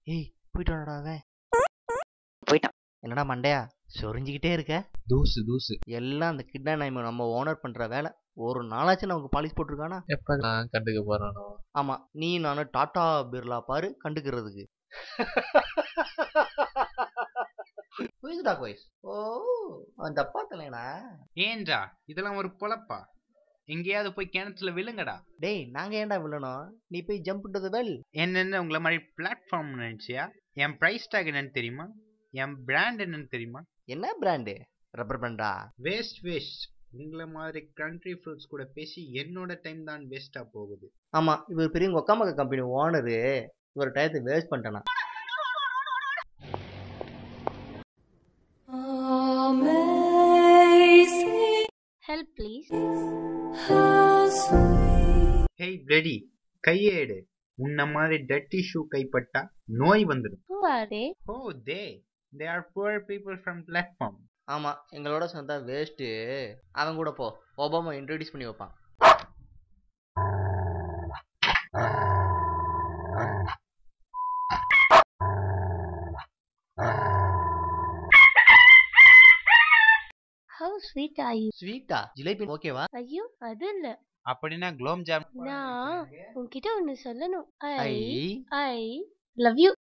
ஏய் போயிட்டு வாடா அவன் போயிட்டான். என்னடா மண்டையா சொரிஞ்சுக்கிட்டே இருக்க தூசு தூசு எல்லாம் அந்த கிட்னா நாய்மை நம்ம ஓனர் பண்ற வேலை ஒரு நாளாச்சும் நமக்கு பாலிஷ் போட்டிருக்கானா எப்ப நான் கண்டுக்க போறானோ ஆமா நீ நானும் டாடா பிர்லா பாரு கண்டுக்கிறதுக்கு குயிஸ்டா குயிஸ் ஓ அவன் தப்பா தலைனா ஏன்டா இதெல்லாம் ஒரு பொழப்பா எங்கேயாவது போய் கிணத்துல விழுங்கடா டேய் நாங்க ஏன்டா விழணும் நீ போய் ஜம்ப் டு த வெல் என்னென்ன உங்களை மாதிரி பிளாட்ஃபார்ம் நினைச்சியா என் பிரைஸ் டேக் என்னன்னு தெரியுமா என் பிராண்ட் என்னன்னு தெரியுமா என்ன பிராண்டு ரப்பர் பிராண்டா வேஸ்ட் வேஸ்ட் உங்களை மாதிரி கண்ட்ரி ஃப்ரூட்ஸ் கூட பேசி என்னோட டைம் தான் வேஸ்டா போகுது ஆமா இவர் பெரிய ஒக்காமக்க கம்பெனி ஓனரு இவர் டயத்தை வேஸ்ட் பண்ணிட்டானா ஹெல்ப் ப்ளீஸ் ஹேய் பிளடி கையேடு உன்ன மாதிரி டட்டி ஷூ கைப்பட்டா நோய் வந்துடும் who are they oh they they are poor people from platform ஆமா எங்களோட சேர்ந்தா வேஸ்ட்டு அவன் கூட போ ஒபாமா இன்ட்ரடியூஸ் பண்ணி வைப்பான் ஹவு ஸ்வீட் ஆர் யூ ஸ்வீட்டா ஜிலேபி ஓகேவா ஐயோ அது இல்ல அப்படின்னா குலோப் ஜாம் நான் உன்கிட்ட ஒன்னு சொல்லணும் ஐ ஐ ஐ லவ் யூ